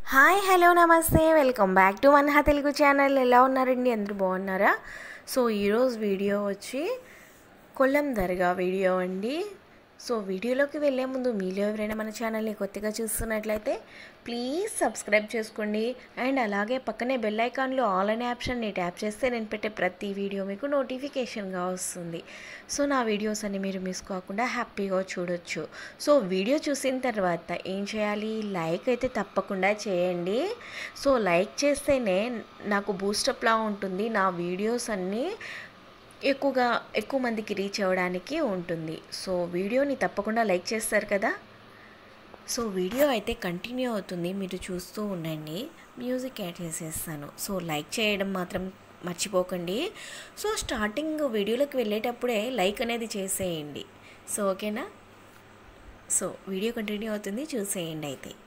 hi hello నమస్తే welcome back to Manha Telugu channel ఎలా ఉన్నారండి అందరూ బాగున్నారా సో ఈరోజు వీడియో వచ్చి కొల్లం దర్గా వీడియో అండి సో వీడియోలోకి వెళ్ళే ముందు మీలో ఎవరైనా మన ఛానల్ని కొత్తగా చూస్తున్నట్లయితే ప్లీజ్ సబ్స్క్రైబ్ చేసుకోండి అండ్ అలాగే పక్కనే బెల్ ఐకాన్లో ఆల్ అనే ఆప్షన్ని ట్యాప్ చేస్తే నేను పెట్టే ప్రతి వీడియో మీకు నోటిఫికేషన్గా వస్తుంది సో నా వీడియోస్ అన్ని మీరు మిస్ కాకుండా హ్యాపీగా చూడొచ్చు సో వీడియో చూసిన తర్వాత ఏం చేయాలి లైక్ అయితే తప్పకుండా చేయండి సో లైక్ చేస్తేనే నాకు బూస్టప్లా ఉంటుంది నా వీడియోస్ అన్నీ ఎక్కువగా ఎక్కువ మందికి రీచ్ అవ్వడానికి ఉంటుంది సో వీడియోని తప్పకుండా లైక్ చేస్తారు కదా సో వీడియో అయితే కంటిన్యూ అవుతుంది మీరు చూస్తూ ఉండండి మ్యూజిక్ యాడ్ చేసేస్తాను సో లైక్ చేయడం మాత్రం మర్చిపోకండి సో స్టార్టింగ్ వీడియోలోకి వెళ్ళేటప్పుడే లైక్ అనేది చేసేయండి సో ఓకేనా సో వీడియో కంటిన్యూ అవుతుంది చూసేయండి అయితే